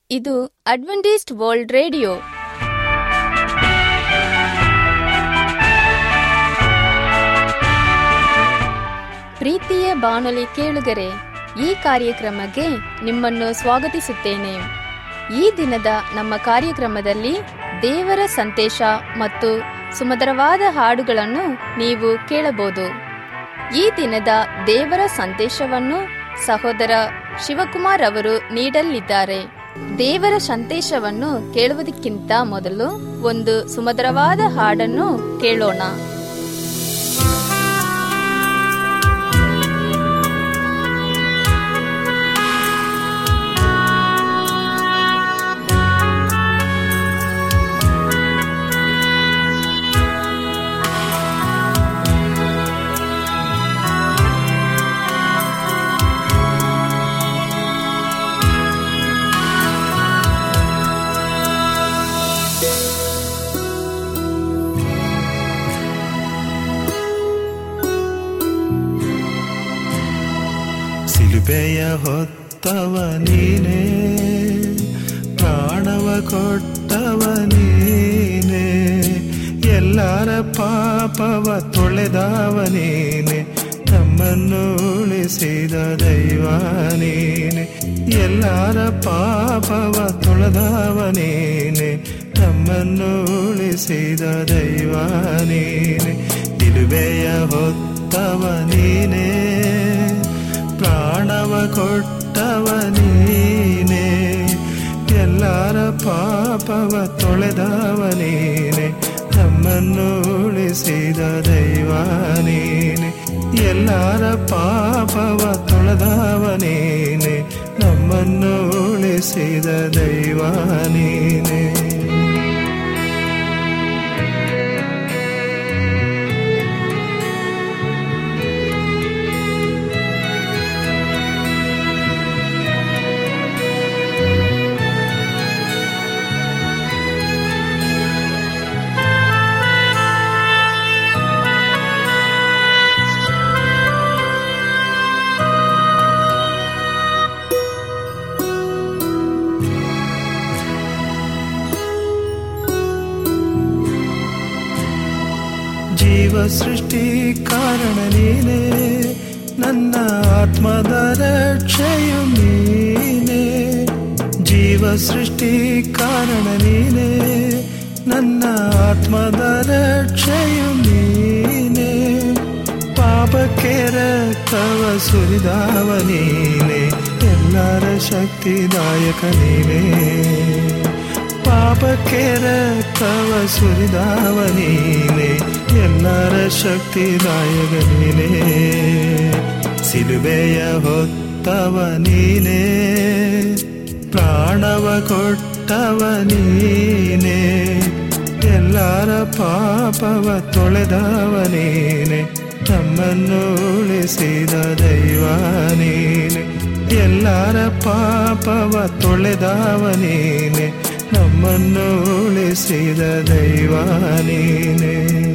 ಇದು Adventist world radio ಪ್ರೀತಿಯ ಬಾನುಲಿ ಕೇಳುಗರೆ ಈ ಕಾರ್ಯಕ್ರಮಕ್ಕೆ ನಿಮ್ಮನ್ನು ಸ್ವಾಗತಿಸುತ್ತೇನೆ ಈ ದಿನದ ನಮ್ಮ ಕಾರ್ಯಕ್ರಮದಲ್ಲಿ ದೇವರ ಸಂದೇಶ ಮತ್ತು ಸುಮಧುರವಾದ ಹಾಡುಗಳನ್ನು ನೀವು ಕೇಳಬಹುದು ಈ ದಿನದ ದೇವರ ಸಂದೇಶವನ್ನು ಸಹೋದರ ಶಿವಕುಮಾರ್ ಅವರು ನೀಡಲಿದ್ದಾರೆ ದೇವರ ಸಂದೇಶವನ್ನು ಕೇಳುವುದಕ್ಕಿಂತ ಮೊದಲು ಒಂದು ಸುಮಧುರವಾದ ಹಾಡನ್ನು ಕೇಳೋಣ ಸಿಲುಬೆಯ ಹೊತ್ತವ ನೀನೇ ಪ್ರಾಣವ ಕೊಟ್ಟವ ನೀನೇ ಎಲ್ಲರ ಪಾಪವ ತೊಳೆದವ ನೀನೆ ನಮ್ಮನ್ನು ಉಳಿಸಿದ ದೈವ ನೀನೆ ಎಲ್ಲರ ಪಾಪವ ತೊಳೆದವ ನೀನೆ ನಮ್ಮನ್ನು ಉಳಿಸಿದ ದೈವ ನೀನೆ ಇರುವೆಯ ಹೊತ್ತವ ನೀನೇ ಪ್ರಾಣವ ಕೊಟ್ಟವ ನೀನೆ ಎಲ್ಲರ ಪಾಪವ ತೊಳೆದವ ನೀನೆ ನಮ್ಮನ್ನು ಉಳಿಸಿದ ದೈವ ನೀನೆ ಎಲ್ಲರ ಪಾಪವ ತೊಳೆದವ ನೀನೆ ನಮ್ಮನ್ನು ಉಳಿಸಿದ ದೈವ ನೀನೆ ಜೀವ ಸೃಷ್ಟಿ ಕಾರಣ ನೀನೇ ನನ್ನ ಆತ್ಮದ ರಕ್ಷೆಯು ನೀನೇ ಜೀವ ಸೃಷ್ಟಿ ಕಾರಣ ನೀನೇ ನನ್ನ ಆತ್ಮದ ರಕ್ಷೆಯು ನೀನೇ ಪಾಪಕ್ಕೆ ರಕ್ತವ ಸುರಿದವ ನೀನೆ ಎಲ್ಲರ ಶಕ್ತಿದಾಯಕ ನೀನೇ ಪಾಪಕ್ಕೆ ರಕ್ತವ ಸುರಿದವ ನೀನೆ ಎಲ್ಲರ ಶಕ್ತಿದಾಯಕ ನೀನೇ ಸಿಲುಬೆಯ ಹೊತ್ತವ ನೀನೇ ಪ್ರಾಣವ ಕೊಟ್ಟವ ನೀನೆ ಎಲ್ಲರ ಪಾಪವ ತೊಳೆದವ ನೀನೆ ನಮ್ಮನ್ನು ಉಳಿಸಿದ ದೈವ ನೀನೆ ಎಲ್ಲರ ಪಾಪವ ತೊಳೆದವ ನೀನೆ ನಮ್ಮನ್ನು ಉಳಿಸಿದ ದೈವ ನೀನೆ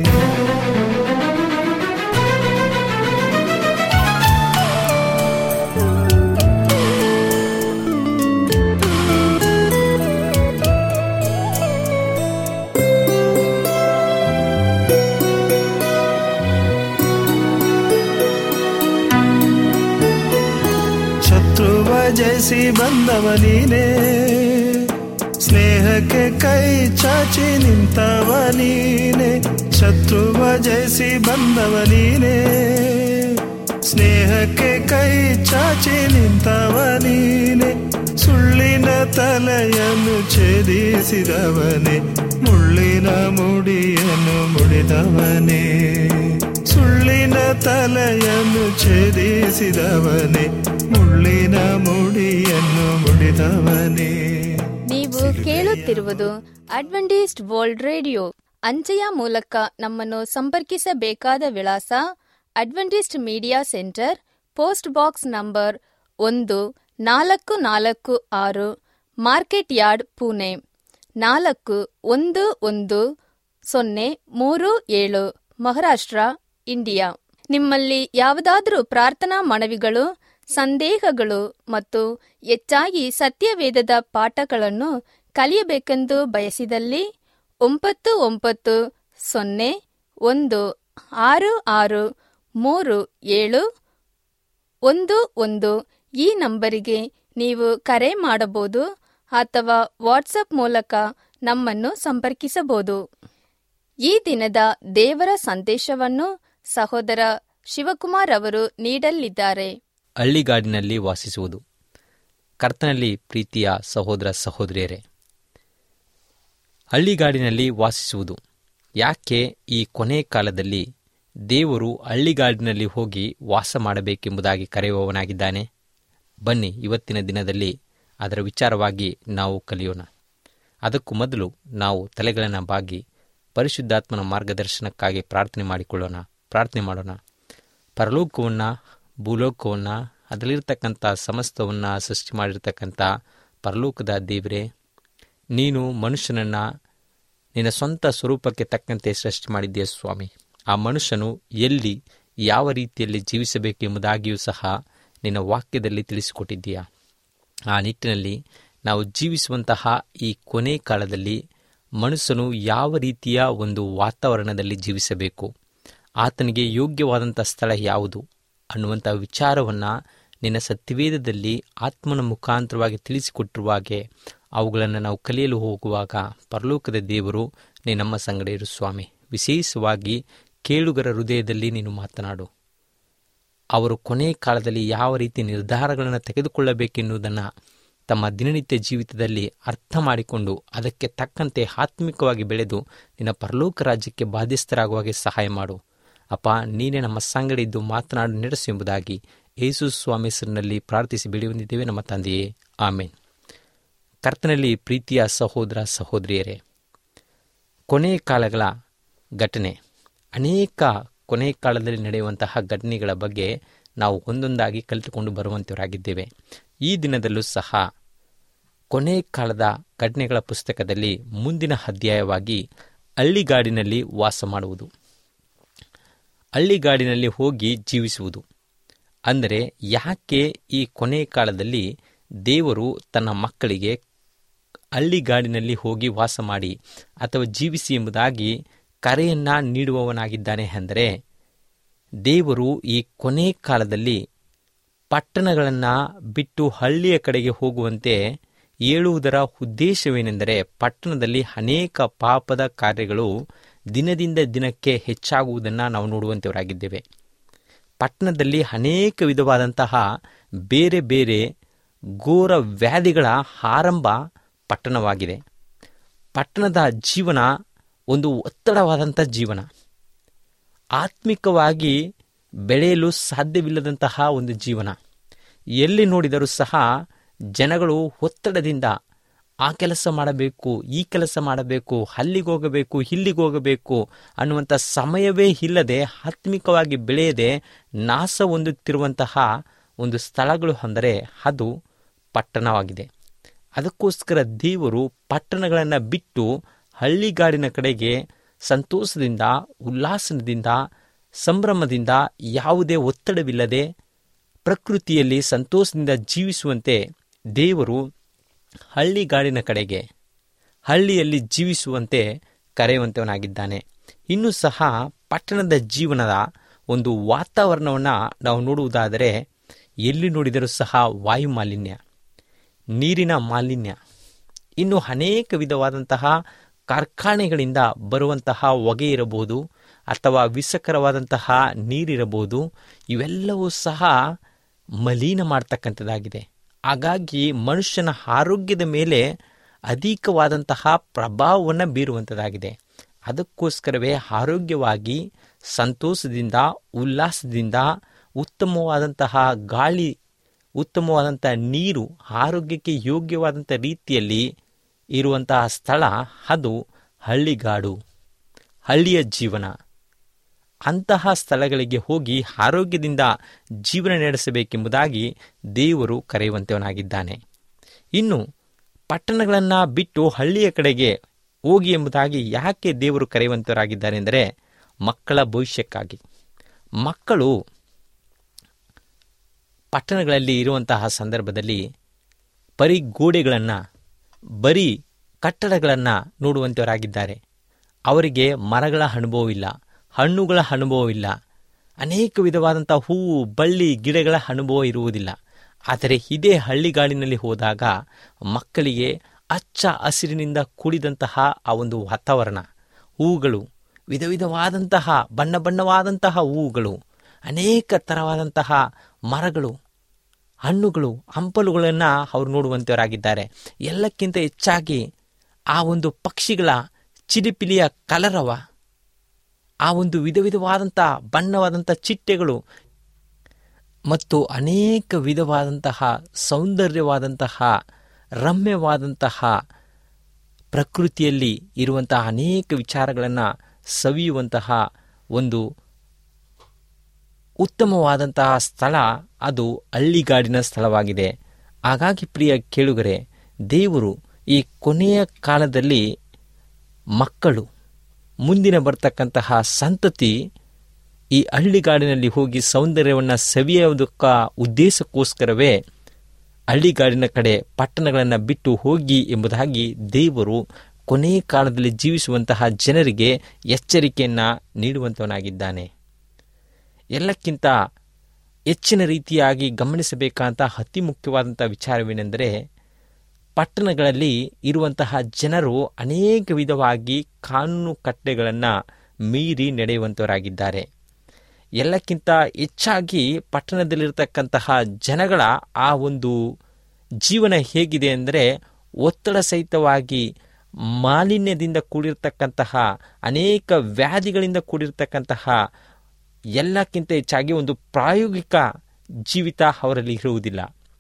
ಶತ್ರುವ ಜಯಿಸಿ ಬಂದವ ನೀನೇ ಸ್ನೇಹಕ್ಕೆ ಕೈ ಚಾಚಿ ನಿಂತವ ನೀನೆ ಶತ್ರುವ ಜಯಿಸಿ ಬಂದವ ನೀನೆ ಸ್ನೇಹಕ್ಕೆ ಕೈ ಚಾಚಿ ನಿಂತವ ನೀನೆ ಸುಳ್ಳಿನ ತಲೆಯನ್ನು ಛೇದಿಸಿದವನೇ ಮುಳ್ಳಿನ ಮುಡಿಯನ್ನು ಮುಡಿದವನೇ ಸುಳ್ಳಿನ ತಲೆಯನ್ನು ಛೇದಿಸಿದವನೇ ಮುಳ್ಳಿನ ಮುಡಿಯನ್ನು ಮುಡಿದವನೇ ನೀವು ಕೇಳುತ್ತಿರುವುದು ಅಡ್ವೆಂಟಿಸ್ಟ್ ವರ್ಲ್ಡ್ ರೇಡಿಯೋ ಅಂಚೆಯ ಮೂಲಕ ನಮ್ಮನ್ನು ಸಂಪರ್ಕಿಸಬೇಕಾದ ವಿಳಾಸ Adventist Media Centre post box number ಒಂದು ನಾಲ್ಕು ನಾಲ್ಕು ಆರು ಮಾರ್ಕೆಟ್ ಯಾರ್ಡ್ ಪುಣೆ ನಾಲ್ಕು ಒಂದು ಒಂದು ಸೊನ್ನೆ ಮೂರು ಏಳು ಮಹಾರಾಷ್ಟ್ರ ಇಂಡಿಯಾ ನಿಮ್ಮಲ್ಲಿ ಯಾವುದಾದರೂ ಪ್ರಾರ್ಥನಾ ಮನವಿಗಳು ಸಂದೇಹಗಳು ಮತ್ತು ಹೆಚ್ಚಾಗಿ ಸತ್ಯವೇದದ ಪಾಠಗಳನ್ನು ಕಲಿಯಬೇಕೆಂದು ಬಯಸಿದಲ್ಲಿ ಒಂಬತ್ತು ಒಂಬತ್ತು ಸೊನ್ನೆ ಒಂದು ಆರು ಆರು ಮೂರು ಏಳು ಒಂದು ಒಂದು ಈ ನಂಬರಿಗೆ ನೀವು ಕರೆ ಮಾಡಬಹುದು ಅಥವಾ ವಾಟ್ಸಪ್ ಮೂಲಕ ನಮ್ಮನ್ನು ಸಂಪರ್ಕಿಸಬಹುದು ಈ ದಿನದ ದೇವರ ಸಂದೇಶವನ್ನು ಸಹೋದರ ಶಿವಕುಮಾರ್ ಅವರು ನೀಡಲಿದ್ದಾರೆ ಹಳ್ಳಿಗಾಡಿನಲ್ಲಿ ವಾಸಿಸುವುದು ಕರ್ತನಲ್ಲಿ ಪ್ರೀತಿಯ ಸಹೋದರ ಸಹೋದರಿಯರೇ ಹಳ್ಳಿಗಾಡಿನಲ್ಲಿ ವಾಸಿಸುವುದು ಯಾಕೆ ಈ ಕೊನೆ ಕಾಲದಲ್ಲಿ ದೇವರು ಹಳ್ಳಿಗಾಡಿನಲ್ಲಿ ಹೋಗಿ ವಾಸ ಮಾಡಬೇಕೆಂಬುದಾಗಿ ಕರೆಯುವವನಾಗಿದ್ದಾನೆ ಬನ್ನಿ ಇವತ್ತಿನ ದಿನದಲ್ಲಿ ಅದರ ವಿಚಾರವಾಗಿ ನಾವು ಕಲಿಯೋಣ ಅದಕ್ಕೂ ಮೊದಲು ನಾವು ತಲೆಗಳನ್ನು ಬಾಗಿ ಪರಿಶುದ್ಧಾತ್ಮನ ಮಾರ್ಗದರ್ಶನಕ್ಕಾಗಿ ಪ್ರಾರ್ಥನೆ ಮಾಡಿಕೊಳ್ಳೋಣ ಪ್ರಾರ್ಥನೆ ಮಾಡೋಣ ಪರಲೋಕವನ್ನು ಭೂಲೋಕವನ್ನು ಅದರಲ್ಲಿರ್ತಕ್ಕಂಥ ಸಮಸ್ತವನ್ನು ಸೃಷ್ಟಿ ಮಾಡಿರ್ತಕ್ಕಂಥ ಪರಲೋಕದ ದೇವರೇ ನೀನು ಮನುಷ್ಯನನ್ನು ನಿನ್ನ ಸ್ವಂತ ಸ್ವರೂಪಕ್ಕೆ ತಕ್ಕಂತೆ ಸೃಷ್ಟಿ ಮಾಡಿದ್ದೀಯ ಸ್ವಾಮಿ ಆ ಮನುಷ್ಯನು ಎಲ್ಲಿ ಯಾವ ರೀತಿಯಲ್ಲಿ ಜೀವಿಸಬೇಕೆಂಬುದಾಗಿಯೂ ಸಹ ನಿನ್ನ ವಾಕ್ಯದಲ್ಲಿ ತಿಳಿಸಿಕೊಟ್ಟಿದ್ದೀಯಾ ಆ ನಿಟ್ಟಿನಲ್ಲಿ ನಾವು ಜೀವಿಸುವಂತಹ ಈ ಕೊನೆ ಕಾಲದಲ್ಲಿ ಮನುಷ್ಯನು ಯಾವ ರೀತಿಯ ಒಂದು ವಾತಾವರಣದಲ್ಲಿ ಜೀವಿಸಬೇಕು ಆತನಿಗೆ ಯೋಗ್ಯವಾದಂಥ ಸ್ಥಳ ಯಾವುದು ಅನ್ನುವಂಥ ವಿಚಾರವನ್ನು ನಿನ್ನ ಸತ್ಯವೇದದಲ್ಲಿ ಆತ್ಮನ ಮುಖಾಂತರವಾಗಿ ತಿಳಿಸಿಕೊಟ್ಟಿರುವ ಹಾಗೆ ಅವುಗಳನ್ನು ನಾವು ಕಲಿಯಲು ಹೋಗುವಾಗ ಪರಲೋಕದ ದೇವರು ನೀ ನಮ್ಮ ಸಂಗಡ ಇರು ಸ್ವಾಮಿ ವಿಶೇಷವಾಗಿ ಕೇಳುಗರ ಹೃದಯದಲ್ಲಿ ನೀನು ಮಾತನಾಡು ಅವರು ಕೊನೆ ಕಾಲದಲ್ಲಿ ಯಾವ ರೀತಿ ನಿರ್ಧಾರಗಳನ್ನು ತೆಗೆದುಕೊಳ್ಳಬೇಕೆನ್ನುವುದನ್ನು ತಮ್ಮ ದಿನನಿತ್ಯ ಜೀವಿತದಲ್ಲಿ ಅರ್ಥ ಮಾಡಿಕೊಂಡು ಅದಕ್ಕೆ ತಕ್ಕಂತೆ ಆತ್ಮಿಕವಾಗಿ ಬೆಳೆದು ನಿನ್ನ ಪರಲೋಕ ರಾಜ್ಯಕ್ಕೆ ಬಾಧ್ಯಸ್ಥರಾಗುವಾಗೆ ಸಹಾಯ ಮಾಡು ಅಪ್ಪ ನೀನೇ ನಮ್ಮ ಸಂಗಡಿದ್ದು ಮಾತನಾಡು ನಡೆಸು ಎಂಬುದಾಗಿ ಯೇಸು ಸ್ವಾಮಿ ಹೆಸರಿನಲ್ಲಿ ಪ್ರಾರ್ಥಿಸಿ ಬೆಳಿ ಹೊಂದಿದ್ದೇವೆ ನಮ್ಮ ತಂದೆಯೇ ಆಮೇನ್ ಕರ್ತನಲ್ಲಿ ಪ್ರೀತಿಯ ಸಹೋದರ ಸಹೋದರಿಯರೇ ಕೊನೆ ಕಾಲಗಳ ಘಟನೆ ಅನೇಕ ಕೊನೆ ಕಾಲದಲ್ಲಿ ನಡೆಯುವಂತಹ ಘಟನೆಗಳ ಬಗ್ಗೆ ನಾವು ಒಂದೊಂದಾಗಿ ಕಲಿತುಕೊಂಡು ಬರುವಂತವರಾಗಿದ್ದೇವೆ ಈ ದಿನದಲ್ಲೂ ಸಹ ಕೊನೆ ಕಾಲದ ಘಟನೆಗಳ ಪುಸ್ತಕದಲ್ಲಿ ಮುಂದಿನ ಅಧ್ಯಾಯವಾಗಿ ಹಳ್ಳಿಗಾಡಿನಲ್ಲಿ ವಾಸ ಮಾಡುವುದು ಹಳ್ಳಿಗಾಡಿನಲ್ಲಿ ಹೋಗಿ ಜೀವಿಸುವುದು ಅಂದರೆ ಯಾಕೆ ಈ ಕೊನೆ ಕಾಲದಲ್ಲಿ ದೇವರು ತನ್ನ ಮಕ್ಕಳಿಗೆ ಹಳ್ಳಿಗಾಡಿನಲ್ಲಿ ಹೋಗಿ ವಾಸ ಮಾಡಿ ಅಥವಾ ಜೀವಿಸಿ ಎಂಬುದಾಗಿ ಕರೆಯನ್ನ ನೀಡುವವನಾಗಿದ್ದಾನೆ ಅಂದರೆ ದೇವರು ಈ ಕೊನೆ ಕಾಲದಲ್ಲಿ ಪಟ್ಟಣಗಳನ್ನು ಬಿಟ್ಟು ಹಳ್ಳಿಯ ಕಡೆಗೆ ಹೋಗುವಂತೆ ಹೇಳುವುದರ ಉದ್ದೇಶವೇನೆಂದರೆ ಪಟ್ಟಣದಲ್ಲಿ ಅನೇಕ ಪಾಪದ ಕಾರ್ಯಗಳು ದಿನದಿಂದ ದಿನಕ್ಕೆ ಹೆಚ್ಚಾಗುವುದನ್ನು ನಾವು ನೋಡುವಂತವರಾಗಿದ್ದೇವೆ ಪಟ್ಟಣದಲ್ಲಿ ಅನೇಕ ವಿಧವಾದಂತಹ ಬೇರೆ ಬೇರೆ ಘೋರ ವ್ಯಾಧಿಗಳ ಆರಂಭ ಪಟ್ಟಣವಾಗಿದೆ ಪಟ್ಟಣದ ಜೀವನ ಒಂದು ಒತ್ತಡವಾದಂಥ ಜೀವನ ಆತ್ಮಿಕವಾಗಿ ಬೆಳೆಯಲು ಸಾಧ್ಯವಿಲ್ಲದಂತಹ ಒಂದು ಜೀವನ ಎಲ್ಲಿ ನೋಡಿದರೂ ಸಹ ಜನಗಳು ಒತ್ತಡದಿಂದ ಆ ಕೆಲಸ ಮಾಡಬೇಕು ಈ ಕೆಲಸ ಮಾಡಬೇಕು ಅಲ್ಲಿಗೆ ಹೋಗಬೇಕು ಇಲ್ಲಿಗೆ ಹೋಗಬೇಕು ಅನ್ನುವಂಥ ಸಮಯವೇ ಇಲ್ಲದೆ ಆತ್ಮಿಕವಾಗಿ ಬೆಳೆಯದೆ ನಾಶ ಹೊಂದುತ್ತಿರುವಂತಹ ಒಂದು ಸ್ಥಳಗಳು ಅಂದರೆ ಅದು ಪಟ್ಟಣವಾಗಿದೆ ಅದಕ್ಕೋಸ್ಕರ ದೇವರು ಪಟ್ಟಣಗಳನ್ನು ಬಿಟ್ಟು ಹಳ್ಳಿಗಾಡಿನ ಕಡೆಗೆ ಸಂತೋಷದಿಂದ ಉಲ್ಲಾಸದಿಂದ ಸಂಭ್ರಮದಿಂದ ಯಾವುದೇ ಒತ್ತಡವಿಲ್ಲದೆ ಪ್ರಕೃತಿಯಲ್ಲಿ ಸಂತೋಷದಿಂದ ಜೀವಿಸುವಂತೆ ದೇವರು ಹಳ್ಳಿಗಾಡಿನ ಕಡೆಗೆ ಹಳ್ಳಿಯಲ್ಲಿ ಜೀವಿಸುವಂತೆ ಕರೆಯುವಂತವನಾಗಿದ್ದಾನೆ ಇನ್ನೂ ಸಹ ಪಟ್ಟಣದ ಜೀವನದ ಒಂದು ವಾತಾವರಣವನ್ನು ನಾವು ನೋಡುವುದಾದರೆ ಎಲ್ಲಿ ನೋಡಿದರೂ ಸಹ ವಾಯು ಮಾಲಿನ್ಯ ನೀರಿನ ಮಾಲಿನ್ಯ ಇನ್ನು ಅನೇಕ ವಿಧವಾದಂತಹ ಕಾರ್ಖಾನೆಗಳಿಂದ ಬರುವಂತಹ ಹೊಗೆ ಇರಬಹುದು ಅಥವಾ ವಿಷಕರವಾದಂತಹ ನೀರಿರಬಹುದು ಇವೆಲ್ಲವೂ ಸಹ ಮಲೀನ ಮಾಡ್ತಕ್ಕಂಥದ್ದಾಗಿದೆ ಹಾಗಾಗಿ ಮನುಷ್ಯನ ಆರೋಗ್ಯದ ಮೇಲೆ ಅಧಿಕವಾದಂತಹ ಪ್ರಭಾವವನ್ನು ಬೀರುವಂಥದ್ದಾಗಿದೆ ಅದಕ್ಕೋಸ್ಕರವೇ ಆರೋಗ್ಯವಾಗಿ ಸಂತೋಷದಿಂದ ಉಲ್ಲಾಸದಿಂದ ಉತ್ತಮವಾದಂತಹ ಗಾಳಿ ಉತ್ತಮವಾದಂಥ ನೀರು ಆರೋಗ್ಯಕ್ಕೆ ಯೋಗ್ಯವಾದಂಥ ರೀತಿಯಲ್ಲಿ ಇರುವಂತಹ ಸ್ಥಳ ಅದು ಹಳ್ಳಿಗಾಡು ಹಳ್ಳಿಯ ಜೀವನ ಅಂತಹ ಸ್ಥಳಗಳಿಗೆ ಹೋಗಿ ಆರೋಗ್ಯದಿಂದ ಜೀವನ ನಡೆಸಬೇಕೆಂಬುದಾಗಿ ದೇವರು ಕರೆಯುವಂತವನಾಗಿದ್ದಾನೆ ಇನ್ನು ಪಟ್ಟಣಗಳನ್ನು ಬಿಟ್ಟು ಹಳ್ಳಿಯ ಕಡೆಗೆ ಹೋಗಿ ಎಂಬುದಾಗಿ ಯಾಕೆ ದೇವರು ಕರೆಯುವಂತವರಾಗಿದ್ದಾರೆ ಎಂದರೆ ಮಕ್ಕಳ ಭವಿಷ್ಯಕ್ಕಾಗಿ ಮಕ್ಕಳು ಪಟ್ಟಣಗಳಲ್ಲಿ ಇರುವಂತಹ ಸಂದರ್ಭದಲ್ಲಿ ಬರೀ ಗೋಡೆಗಳನ್ನು ಬರೀ ಕಟ್ಟಡಗಳನ್ನು ನೋಡುವಂಥವರಾಗಿದ್ದಾರೆ ಅವರಿಗೆ ಮರಗಳ ಅನುಭವವಿಲ್ಲ ಹಣ್ಣುಗಳ ಅನುಭವವಿಲ್ಲ ಅನೇಕ ವಿಧವಾದಂಥ ಹೂವು ಬಳ್ಳಿ ಗಿಡಗಳ ಅನುಭವ ಇರುವುದಿಲ್ಲ ಆದರೆ ಇದೇ ಹಳ್ಳಿಗಾಡಿನಲ್ಲಿ ಹೋದಾಗ ಮಕ್ಕಳಿಗೆ ಹಚ್ಚ ಹಸಿರಿನಿಂದ ಕೂಡಿದಂತಹ ಆ ಒಂದು ವಾತಾವರಣ ಹೂವುಗಳು ವಿಧ ವಿಧವಾದಂತಹ ಬಣ್ಣ ಬಣ್ಣವಾದಂತಹ ಹೂವುಗಳು ಅನೇಕ ಥರವಾದಂತಹ ಮರಗಳು ಹಣ್ಣುಗಳು ಹಂಪಲುಗಳನ್ನು ಅವರು ನೋಡುವಂಥವರಾಗಿದ್ದಾರೆ ಎಲ್ಲಕ್ಕಿಂತ ಹೆಚ್ಚಾಗಿ ಆ ಒಂದು ಪಕ್ಷಿಗಳ ಚಿಲಿಪಿಲಿಯ ಕಲರವ ಆ ಒಂದು ವಿಧ ವಿಧವಾದಂಥ ಬಣ್ಣವಾದಂಥ ಚಿಟ್ಟೆಗಳು ಮತ್ತು ಅನೇಕ ವಿಧವಾದಂತಹ ಸೌಂದರ್ಯವಾದಂತಹ ರಮ್ಯವಾದಂತಹ ಪ್ರಕೃತಿಯಲ್ಲಿ ಇರುವಂತಹ ಅನೇಕ ವಿಚಾರಗಳನ್ನು ಸವಿಯುವಂತಹ ಒಂದು ಉತ್ತಮವಾದಂತಹ ಸ್ಥಳ ಅದು ಹಳ್ಳಿಗಾಡಿನ ಸ್ಥಳವಾಗಿದೆ ಹಾಗಾಗಿ ಪ್ರಿಯ ಕೇಳುಗರೆ ದೇವರು ಈ ಕೊನೆಯ ಕಾಲದಲ್ಲಿ ಮಕ್ಕಳು ಮುಂದಿನ ಬರ್ತಕ್ಕಂತಹ ಸಂತತಿ ಈ ಹಳ್ಳಿಗಾಡಿನಲ್ಲಿ ಹೋಗಿ ಸೌಂದರ್ಯವನ್ನು ಸವಿಯೋದಕ್ಕ ಉದ್ದೇಶಕ್ಕೋಸ್ಕರವೇ ಹಳ್ಳಿಗಾಡಿನ ಕಡೆ ಪಟ್ಟಣಗಳನ್ನು ಬಿಟ್ಟು ಹೋಗಿ ಎಂಬುದಾಗಿ ದೇವರು ಕೊನೆ ಕಾಲದಲ್ಲಿ ಜೀವಿಸುವಂತಹ ಜನರಿಗೆ ಎಚ್ಚರಿಕೆಯನ್ನು ನೀಡುವಂತವನಾಗಿದ್ದಾನೆ ಎಲ್ಲಕ್ಕಿಂತ ಹೆಚ್ಚಿನ ರೀತಿಯಾಗಿ ಗಮನಿಸಬೇಕಾದಂಥ ಅತಿ ಮುಖ್ಯವಾದಂಥ ವಿಚಾರವೇನೆಂದರೆ ಪಟ್ಟಣಗಳಲ್ಲಿ ಇರುವಂತಹ ಜನರು ಅನೇಕ ವಿಧವಾಗಿ ಕಾನೂನು ಕಟ್ಟೆಗಳನ್ನು ಮೀರಿ ನಡೆಯುವಂಥವರಾಗಿದ್ದಾರೆ ಎಲ್ಲಕ್ಕಿಂತ ಹೆಚ್ಚಾಗಿ ಪಟ್ಟಣದಲ್ಲಿರ್ತಕ್ಕಂತಹ ಜನಗಳ ಆ ಒಂದು ಜೀವನ ಹೇಗಿದೆ ಅಂದರೆ ಒತ್ತಡ ಸಹಿತವಾಗಿ ಮಾಲಿನ್ಯದಿಂದ ಕೂಡಿರ್ತಕ್ಕಂತಹ ಅನೇಕ ವ್ಯಾಧಿಗಳಿಂದ ಕೂಡಿರ್ತಕ್ಕಂತಹ ಎಲ್ಲಕ್ಕಿಂತ ಹೆಚ್ಚಾಗಿ ಒಂದು ಪ್ರಾಯೋಗಿಕ ಜೀವಿತ ಅವರಲ್ಲಿ ಇರುವುದಿಲ್ಲ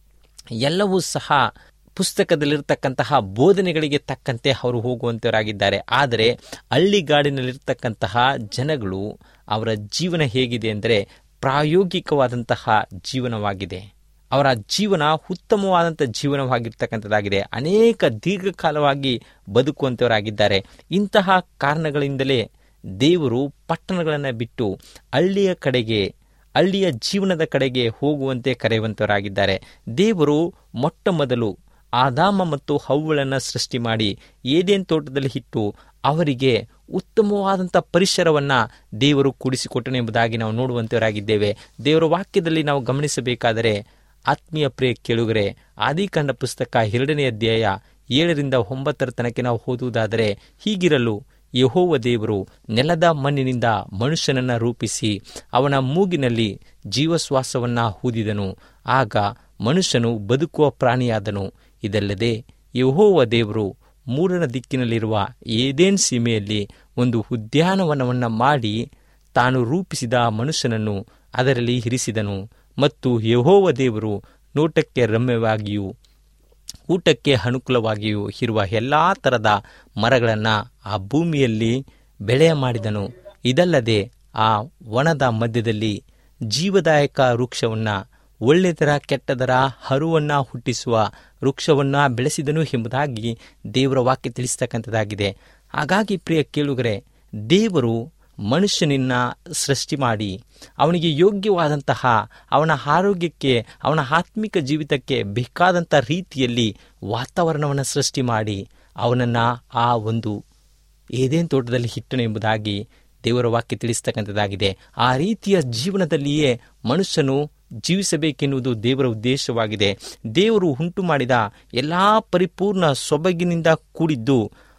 ಎಲ್ಲವೂ ಸಹ ಪುಸ್ತಕದಲ್ಲಿರ್ತಕ್ಕಂತಹ ಬೋಧನೆಗಳಿಗೆ ತಕ್ಕಂತೆ ಅವರು ಹೋಗುವಂತವರಾಗಿದ್ದಾರೆ ಆದರೆ ಹಳ್ಳಿಗಾಡಿನಲ್ಲಿರ್ತಕ್ಕಂತಹ ಜನಗಳು ಅವರ ಜೀವನ ಹೇಗಿದೆ ಅಂದರೆ ಪ್ರಾಯೋಗಿಕವಾದಂತಹ ಜೀವನವಾಗಿದೆ ಅವರ ಜೀವನ ಉತ್ತಮವಾದಂಥ ಜೀವನವಾಗಿರ್ತಕ್ಕಂಥದ್ದಾಗಿದೆ ಅನೇಕ ದೀರ್ಘಕಾಲವಾಗಿ ಬದುಕುವಂಥವರಾಗಿದ್ದಾರೆ ಇಂತಹ ಕಾರಣಗಳಿಂದಲೇ ದೇವರು ಪಟ್ಟಣಗಳನ್ನು ಬಿಟ್ಟು ಹಳ್ಳಿಯ ಕಡೆಗೆ ಹಳ್ಳಿಯ ಜೀವನದ ಕಡೆಗೆ ಹೋಗುವಂತೆ ಕರೆಯುವಂತವರಾಗಿದ್ದಾರೆ ದೇವರು ಮೊಟ್ಟ ಮೊದಲು ಆದಾಮ ಮತ್ತು ಹವ್ವಳನ್ನು ಸೃಷ್ಟಿ ಮಾಡಿ ಏದೇನ್ ತೋಟದಲ್ಲಿ ಇಟ್ಟು ಅವರಿಗೆ ಉತ್ತಮವಾದಂಥ ಪರಿಸರವನ್ನು ದೇವರು ಕೂಡಿಸಿಕೊಟ್ಟನು ಎಂಬುದಾಗಿ ನಾವು ನೋಡುವಂತವರಾಗಿದ್ದೇವೆ ದೇವರ ವಾಕ್ಯದಲ್ಲಿ ನಾವು ಗಮನಿಸಬೇಕಾದರೆ ಆತ್ಮೀಯ ಪ್ರಿಯ ಕೇಳುಗರೆ ಆದಿಕಾಂಡ ಪುಸ್ತಕ ಎರಡನೇ ಅಧ್ಯಾಯ ಏಳರಿಂದ ಒಂಬತ್ತರ ತನಕ ನಾವು ಓದುವುದಾದರೆ ಹೀಗಿರಲು ಯಹೋವ ದೇವರು ನೆಲದ ಮಣ್ಣಿನಿಂದ ಮನುಷ್ಯನನ್ನು ರೂಪಿಸಿ ಅವನ ಮೂಗಿನಲ್ಲಿ ಜೀವಶ್ವಾಸವನ್ನು ಊದಿದನು ಆಗ ಮನುಷ್ಯನು ಬದುಕುವ ಪ್ರಾಣಿಯಾದನು ಇದಲ್ಲದೆ ಯಹೋವ ದೇವರು ಮೂರನ ದಿಕ್ಕಿನಲ್ಲಿರುವ ಏದೇನ್ ಸೀಮೆಯಲ್ಲಿ ಒಂದು ಉದ್ಯಾನವನವನ್ನು ಮಾಡಿ ತಾನು ರೂಪಿಸಿದ ಮನುಷ್ಯನನ್ನು ಅದರಲ್ಲಿ ಇರಿಸಿದನು ಮತ್ತು ಯಹೋವ ದೇವರು ನೋಟಕ್ಕೆ ರಮ್ಯವಾಗಿಯೂ ಊಟಕ್ಕೆ ಅನುಕೂಲವಾಗಿಯೂ ಇರುವ ಎಲ್ಲ ಥರದ ಮರಗಳನ್ನು ಆ ಭೂಮಿಯಲ್ಲಿ ಬೆಳೆಯ ಮಾಡಿದನು ಇದಲ್ಲದೆ ಆ ವನದ ಮಧ್ಯದಲ್ಲಿ ಜೀವದಾಯಕ ವೃಕ್ಷವನ್ನು ಒಳ್ಳೆದರ ಕೆಟ್ಟದರ ಹರುವನ್ನು ಹುಟ್ಟಿಸುವ ವೃಕ್ಷವನ್ನು ಬೆಳೆಸಿದನು ಎಂಬುದಾಗಿ ದೇವರ ವಾಕ್ಯ ತಿಳಿಸ್ತಕ್ಕಂಥದ್ದಾಗಿದೆ ಹಾಗಾಗಿ ಪ್ರಿಯ ಕೇಳುಗರೆ ದೇವರು ಮನುಷ್ಯನನ್ನ ಸೃಷ್ಟಿ ಮಾಡಿ ಅವನಿಗೆ ಯೋಗ್ಯವಾದಂತಹ ಅವನ ಆರೋಗ್ಯಕ್ಕೆ ಅವನ ಆತ್ಮಿಕ ಜೀವಿತಕ್ಕೆ ಬೇಕಾದಂಥ ರೀತಿಯಲ್ಲಿ ವಾತಾವರಣವನ್ನು ಸೃಷ್ಟಿ ಮಾಡಿ ಅವನನ್ನು ಆ ಒಂದು ಏದೇನು ತೋಟದಲ್ಲಿ ಹಿಟ್ಟನು ಎಂಬುದಾಗಿ ದೇವರ ವಾಕ್ಯ ತಿಳಿಸ್ತಕ್ಕಂಥದ್ದಾಗಿದೆ ಆ ರೀತಿಯ ಜೀವನದಲ್ಲಿಯೇ ಮನುಷ್ಯನು ಜೀವಿಸಬೇಕೆನ್ನುವುದು ದೇವರ ಉದ್ದೇಶವಾಗಿದೆ ದೇವರು ಉಂಟು ಮಾಡಿದ ಎಲ್ಲ ಪರಿಪೂರ್ಣ ಸೊಬಗಿನಿಂದ ಕೂಡಿದ್ದು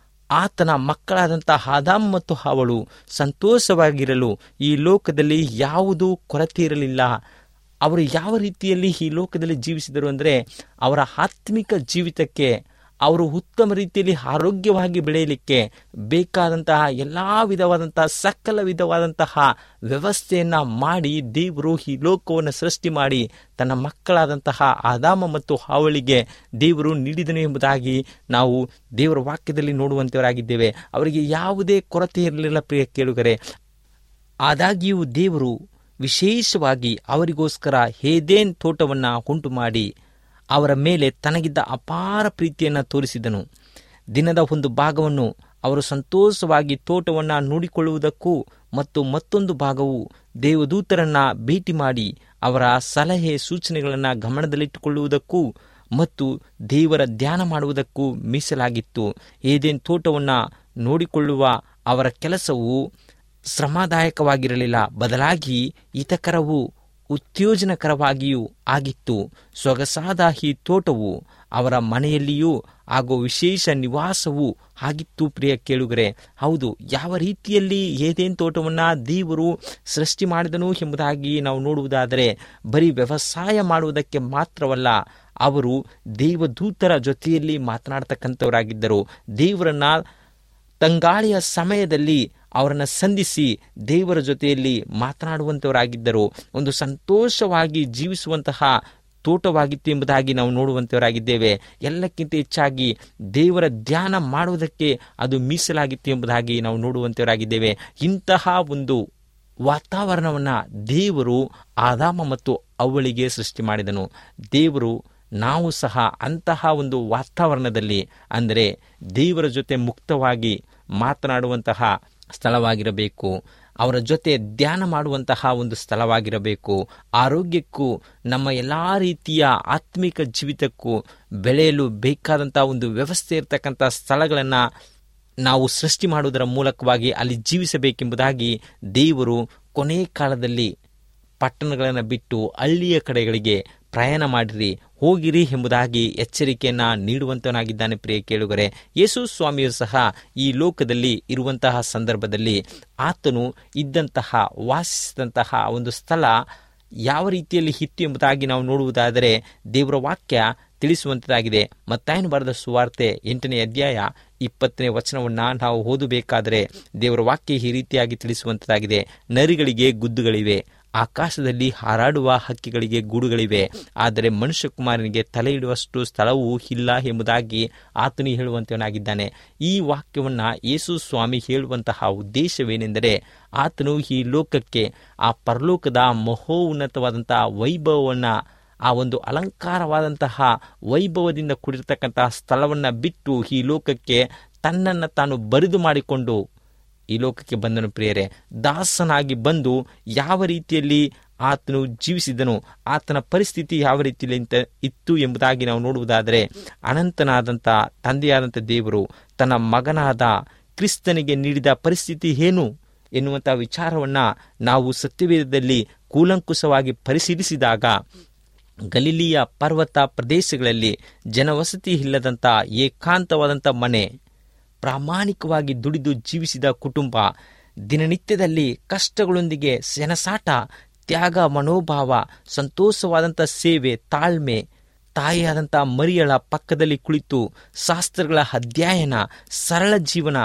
ಆತನ ಮಕ್ಕಳಾದಂಥ ಆದಾಮ್ ಮತ್ತು ಅವಳು ಸಂತೋಷವಾಗಿರಲು ಈ ಲೋಕದಲ್ಲಿ ಯಾವುದೂ ಕೊರತೆ ಇರಲಿಲ್ಲ ಅವರು ಯಾವ ರೀತಿಯಲ್ಲಿ ಈ ಲೋಕದಲ್ಲಿ ಜೀವಿಸಿದರು ಅಂದರೆ ಅವರ ಆತ್ಮಿಕ ಜೀವಿತಕ್ಕೆ ಅವರು ಉತ್ತಮ ರೀತಿಯಲ್ಲಿ ಆರೋಗ್ಯವಾಗಿ ಬೆಳೆಯಲಿಕ್ಕೆ ಬೇಕಾದಂತಹ ಎಲ್ಲ ವಿಧವಾದಂತಹ ಸಕಲ ವಿಧವಾದಂತಹ ವ್ಯವಸ್ಥೆಯನ್ನು ಮಾಡಿ ದೇವರು ಈ ಲೋಕವನ್ನು ಸೃಷ್ಟಿ ಮಾಡಿ ತನ್ನ ಮಕ್ಕಳಾದಂತಹ ಆದಾಮ ಮತ್ತು ಹಾವಳಿಗೆ ದೇವರು ನೀಡಿದನು ಎಂಬುದಾಗಿ ನಾವು ದೇವರ ವಾಕ್ಯದಲ್ಲಿ ನೋಡುವಂತವರಾಗಿದ್ದೇವೆ ಅವರಿಗೆ ಯಾವುದೇ ಕೊರತೆ ಇರಲಿಲ್ಲ ಪ್ರಿಯ ಕೇಳುಗರೆ ಆದಾಗ್ಯೂ ದೇವರು ವಿಶೇಷವಾಗಿ ಅವರಿಗೋಸ್ಕರ ಹೇದೇನ್ ತೋಟವನ್ನು ಉಂಟು ಮಾಡಿ ಅವರ ಮೇಲೆ ತನಗಿದ್ದ ಅಪಾರ ಪ್ರೀತಿಯನ್ನು ತೋರಿಸಿದನು ದಿನದ ಒಂದು ಭಾಗವನ್ನು ಅವರು ಸಂತೋಷವಾಗಿ ತೋಟವನ್ನು ನೋಡಿಕೊಳ್ಳುವುದಕ್ಕೂ ಮತ್ತು ಮತ್ತೊಂದು ಭಾಗವು ದೇವದೂತರನ್ನ ಭೇಟಿ ಮಾಡಿ ಅವರ ಸಲಹೆ ಸೂಚನೆಗಳನ್ನು ಗಮನದಲ್ಲಿಟ್ಟುಕೊಳ್ಳುವುದಕ್ಕೂ ಮತ್ತು ದೇವರ ಧ್ಯಾನ ಮಾಡುವುದಕ್ಕೂ ಮೀಸಲಾಗಿತ್ತು ಏದೇನ್ ತೋಟವನ್ನು ನೋಡಿಕೊಳ್ಳುವ ಅವರ ಕೆಲಸವು ಶ್ರಮದಾಯಕವಾಗಿರಲಿಲ್ಲ ಬದಲಾಗಿ ಹಿತಕರವೂ ಉತ್ತೇಜನಕರವಾಗಿಯೂ ಆಗಿತ್ತು ಸೊಗಸಾದ ಈ ತೋಟವು ಅವರ ಮನೆಯಲ್ಲಿಯೂ ಹಾಗೂ ವಿಶೇಷ ನಿವಾಸವೂ ಆಗಿತ್ತು ಪ್ರಿಯ ಕೇಳುಗರೆ ಹೌದು ಯಾವ ರೀತಿಯಲ್ಲಿ ಏದೇನ್ ತೋಟವನ್ನು ದೇವರು ಸೃಷ್ಟಿ ಮಾಡಿದನು ಎಂಬುದಾಗಿ ನಾವು ನೋಡುವುದಾದರೆ ಬರೀ ವ್ಯವಸಾಯ ಮಾಡುವುದಕ್ಕೆ ಮಾತ್ರವಲ್ಲ ಅವರು ದೇವದೂತರ ಜೊತೆಯಲ್ಲಿ ಮಾತನಾಡ್ತಕ್ಕಂಥವರಾಗಿದ್ದರು ದೇವರನ್ನ ತಂಗಾಳಿಯ ಸಮಯದಲ್ಲಿ ಅವರನ್ನು ಸಂಧಿಸಿ ದೇವರ ಜೊತೆಯಲ್ಲಿ ಮಾತನಾಡುವಂಥವರಾಗಿದ್ದರು ಒಂದು ಸಂತೋಷವಾಗಿ ಜೀವಿಸುವಂತಹ ತೋಟವಾಗಿತ್ತು ಎಂಬುದಾಗಿ ನಾವು ನೋಡುವಂಥವರಾಗಿದ್ದೇವೆ ಎಲ್ಲಕ್ಕಿಂತ ಹೆಚ್ಚಾಗಿ ದೇವರ ಧ್ಯಾನ ಮಾಡುವುದಕ್ಕೆ ಅದು ಮೀಸಲಾಗಿತ್ತು ಎಂಬುದಾಗಿ ನಾವು ನೋಡುವಂಥವರಾಗಿದ್ದೇವೆ ಇಂತಹ ಒಂದು ವಾತಾವರಣವನ್ನು ದೇವರು ಆದಾಮ ಮತ್ತು ಅವಳಿಗೆ ಸೃಷ್ಟಿ ಮಾಡಿದನು ದೇವರು ನಾವು ಸಹ ಅಂತಹ ಒಂದು ವಾತಾವರಣದಲ್ಲಿ ಅಂದರೆ ದೇವರ ಜೊತೆ ಮುಕ್ತವಾಗಿ ಮಾತನಾಡುವಂತಹ ಸ್ಥಳವಾಗಿರಬೇಕು ಅವರ ಜೊತೆ ಧ್ಯಾನ ಮಾಡುವಂತಹ ಒಂದು ಸ್ಥಳವಾಗಿರಬೇಕು ಆರೋಗ್ಯಕ್ಕೂ ನಮ್ಮ ಎಲ್ಲ ರೀತಿಯ ಆತ್ಮಿಕ ಜೀವಿತಕ್ಕೂ ಬೆಳೆಯಲು ಬೇಕಾದಂತಹ ಒಂದು ವ್ಯವಸ್ಥೆ ಇರತಕ್ಕಂಥ ಸ್ಥಳಗಳನ್ನು ನಾವು ಸೃಷ್ಟಿ ಮಾಡುವುದರ ಮೂಲಕವಾಗಿ ಅಲ್ಲಿ ಜೀವಿಸಬೇಕೆಂಬುದಾಗಿ ದೇವರು ಕೊನೆ ಕಾಲದಲ್ಲಿ ಪಟ್ಟಣಗಳನ್ನು ಬಿಟ್ಟು ಹಳ್ಳಿಯ ಕಡೆಗಳಿಗೆ ಪ್ರಯಾಣ ಮಾಡಿರಿ ಹೋಗಿರಿ ಎಂಬುದಾಗಿ ಎಚ್ಚರಿಕೆಯನ್ನ ನೀಡುವಂತವನಾಗಿದ್ದಾನೆ ಪ್ರಿಯ ಕೇಳುಗರೆ ಯೇಸು ಸ್ವಾಮಿಯು ಸಹ ಈ ಲೋಕದಲ್ಲಿ ಇರುವಂತಹ ಸಂದರ್ಭದಲ್ಲಿ ಆತನು ಇದ್ದಂತಹ ವಾಸಿಸಿದಂತಹ ಒಂದು ಸ್ಥಳ ಯಾವ ರೀತಿಯಲ್ಲಿ ಇತ್ತು ಎಂಬುದಾಗಿ ನಾವು ನೋಡುವುದಾದರೆ ದೇವರ ವಾಕ್ಯ ತಿಳಿಸುವಂಥದ್ದಾಗಿದೆ ಮತ್ತಾಯನು ಬರೆದ ಸುವಾರ್ತೆ ಎಂಟನೇ ಅಧ್ಯಾಯ ಇಪ್ಪತ್ತನೇ ವಚನವನ್ನು ನಾವು ಓದಬೇಕಾದರೆ ದೇವರ ವಾಕ್ಯ ಈ ರೀತಿಯಾಗಿ ತಿಳಿಸುವಂಥದ್ದಾಗಿದೆ ನರಿಗಳಿಗೆ ಗುದ್ದುಗಳಿವೆ ಆಕಾಶದಲ್ಲಿ ಹಾರಾಡುವ ಹಕ್ಕಿಗಳಿಗೆ ಗೂಡುಗಳಿವೆ ಆದರೆ ಮನುಷ್ಯ ಕುಮಾರನಿಗೆ ತಲೆ ಇಡುವಷ್ಟು ಸ್ಥಳವೂ ಇಲ್ಲ ಎಂಬುದಾಗಿ ಆತನು ಹೇಳುವಂತವನಾಗಿದ್ದಾನೆ ಈ ವಾಕ್ಯವನ್ನು ಯೇಸು ಸ್ವಾಮಿ ಹೇಳುವಂತಹ ಉದ್ದೇಶವೇನೆಂದರೆ ಆತನು ಈ ಲೋಕಕ್ಕೆ ಆ ಪರಲೋಕದ ಮಹೋನ್ನತವಾದಂತಹ ವೈಭವವನ್ನು ಆ ಒಂದು ಅಲಂಕಾರವಾದಂತಹ ವೈಭವದಿಂದ ಕೂಡಿರ್ತಕ್ಕಂತಹ ಸ್ಥಳವನ್ನು ಬಿಟ್ಟು ಈ ಲೋಕಕ್ಕೆ ತನ್ನನ್ನು ತಾನು ಬರಿದು ಮಾಡಿಕೊಂಡು ಈ ಲೋಕಕ್ಕೆ ಬಂದನು ಪ್ರಿಯರೇ ದಾಸನಾಗಿ ಬಂದು ಯಾವ ರೀತಿಯಲ್ಲಿ ಆತನು ಜೀವಿಸಿದನು ಆತನ ಪರಿಸ್ಥಿತಿ ಯಾವ ರೀತಿಯಲ್ಲಿ ಅಂತ ಇತ್ತು ಎಂಬುದಾಗಿ ನಾವು ನೋಡುವುದಾದರೆ ಅನಂತನಾದಂಥ ತಂದೆಯಾದಂಥ ದೇವರು ತನ್ನ ಮಗನಾದ ಕ್ರಿಸ್ತನಿಗೆ ನೀಡಿದ ಪರಿಸ್ಥಿತಿ ಏನು ಎನ್ನುವಂಥ ವಿಚಾರವನ್ನು ನಾವು ಸತ್ಯವೇದದಲ್ಲಿ ಕೂಲಂಕುಷವಾಗಿ ಪರಿಶೀಲಿಸಿದಾಗ ಗಲಿಲಿಯ ಪರ್ವತ ಪ್ರದೇಶಗಳಲ್ಲಿ ಜನವಸತಿ ಇಲ್ಲದಂಥ ಏಕಾಂತವಾದಂಥ ಮನೆ ಪ್ರಾಮಾಣಿಕವಾಗಿ ದುಡಿದು ಜೀವಿಸಿದ ಕುಟುಂಬ ದಿನನಿತ್ಯದಲ್ಲಿ ಕಷ್ಟಗಳೊಂದಿಗೆ ಸೆನಸಾಟ ತ್ಯಾಗ ಮನೋಭಾವ ಸಂತೋಷವಾದಂಥ ಸೇವೆ ತಾಳ್ಮೆ ತಾಯಿಯಾದಂಥ ಮರಿಯಳ ಪಕ್ಕದಲ್ಲಿ ಕುಳಿತು ಶಾಸ್ತ್ರಗಳ ಅಧ್ಯಯನ ಸರಳ ಜೀವನ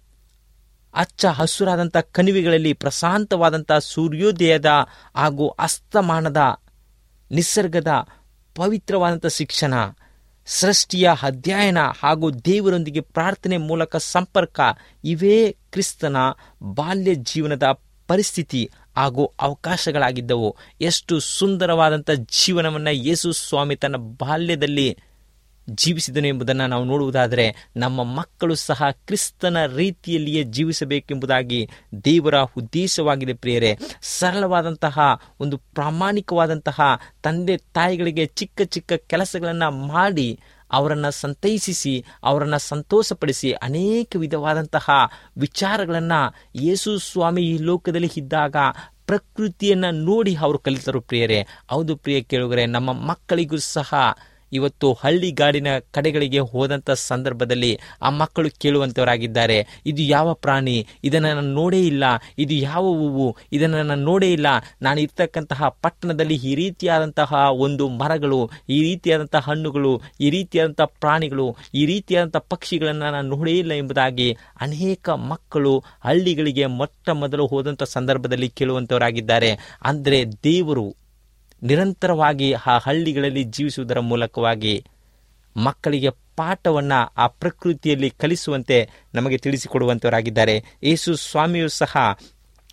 ಅಚ್ಚ ಹಸುರಾದಂಥ ಕಣಿವೆಗಳಲ್ಲಿ ಪ್ರಶಾಂತವಾದಂಥ ಸೂರ್ಯೋದಯದ ಹಾಗೂ ಅಸ್ತಮಾನದ ನಿಸರ್ಗದ ಪವಿತ್ರವಾದಂಥ ಶಿಕ್ಷಣ ಸೃಷ್ಟಿಯ ಅಧ್ಯಯನ ಹಾಗೂ ದೇವರೊಂದಿಗೆ ಪ್ರಾರ್ಥನೆ ಮೂಲಕ ಸಂಪರ್ಕ ಇವೇ ಕ್ರಿಸ್ತನ ಬಾಲ್ಯ ಜೀವನದ ಪರಿಸ್ಥಿತಿ ಹಾಗೂ ಅವಕಾಶಗಳಾಗಿದ್ದವು ಎಷ್ಟು ಸುಂದರವಾದಂಥ ಜೀವನವನ್ನು ಯೇಸು ಸ್ವಾಮಿ ತನ್ನ ಬಾಲ್ಯದಲ್ಲಿ ಜೀವಿಸಿದನು ಎಂಬುದನ್ನು ನಾವು ನೋಡುವುದಾದರೆ ನಮ್ಮ ಮಕ್ಕಳು ಸಹ ಕ್ರಿಸ್ತನ ರೀತಿಯಲ್ಲಿಯೇ ಜೀವಿಸಬೇಕೆಂಬುದಾಗಿ ದೇವರ ಉದ್ದೇಶವಾಗಿದೆ ಪ್ರಿಯರೇ ಸರಳವಾದಂತಹ ಒಂದು ಪ್ರಾಮಾಣಿಕವಾದಂತಹ ತಂದೆ ತಾಯಿಗಳಿಗೆ ಚಿಕ್ಕ ಚಿಕ್ಕ ಕೆಲಸಗಳನ್ನು ಮಾಡಿ ಅವರನ್ನು ಸಂತೈಸಿಸಿ ಅವರನ್ನು ಸಂತೋಷಪಡಿಸಿ ಅನೇಕ ವಿಧವಾದಂತಹ ವಿಚಾರಗಳನ್ನು ಯೇಸು ಸ್ವಾಮಿ ಈ ಲೋಕದಲ್ಲಿ ಇದ್ದಾಗ ಪ್ರಕೃತಿಯನ್ನು ನೋಡಿ ಅವರು ಕಲಿತರು ಪ್ರಿಯರೇ ಹೌದು ಪ್ರಿಯ ಕೇಳುಗರೆ ನಮ್ಮ ಮಕ್ಕಳಿಗೂ ಸಹ ಇವತ್ತು ಹಳ್ಳಿಗಾಡಿನ ಕಡೆಗಳಿಗೆ ಹೋದಂಥ ಸಂದರ್ಭದಲ್ಲಿ ಆ ಮಕ್ಕಳು ಕೇಳುವಂಥವರಾಗಿದ್ದಾರೆ ಇದು ಯಾವ ಪ್ರಾಣಿ ಇದನ್ನು ನಾನು ನೋಡೇ ಇಲ್ಲ ಇದು ಯಾವ ಹೂವು ಇದನ್ನು ನಾನು ನೋಡೇ ಇಲ್ಲ ನಾನು ಇರ್ತಕ್ಕಂತಹ ಪಟ್ಟಣದಲ್ಲಿ ಈ ರೀತಿಯಾದಂತಹ ಒಂದು ಮರಗಳು ಈ ರೀತಿಯಾದಂತಹ ಹಣ್ಣುಗಳು ಈ ರೀತಿಯಾದಂಥ ಪ್ರಾಣಿಗಳು ಈ ರೀತಿಯಾದಂಥ ಪಕ್ಷಿಗಳನ್ನು ನಾನು ನೋಡೇ ಇಲ್ಲ ಎಂಬುದಾಗಿ ಅನೇಕ ಮಕ್ಕಳು ಹಳ್ಳಿಗಳಿಗೆ ಮೊಟ್ಟ ಮೊದಲು ಹೋದಂಥ ಸಂದರ್ಭದಲ್ಲಿ ಕೇಳುವಂಥವರಾಗಿದ್ದಾರೆ ಅಂದರೆ ದೇವರು ನಿರಂತರವಾಗಿ ಆ ಹಳ್ಳಿಗಳಲ್ಲಿ ಜೀವಿಸುವುದರ ಮೂಲಕವಾಗಿ ಮಕ್ಕಳಿಗೆ ಪಾಠವನ್ನು ಆ ಪ್ರಕೃತಿಯಲ್ಲಿ ಕಲಿಸುವಂತೆ ನಮಗೆ ತಿಳಿಸಿಕೊಡುವಂಥವರಾಗಿದ್ದಾರೆ ಯೇಸು ಸ್ವಾಮಿಯು ಸಹ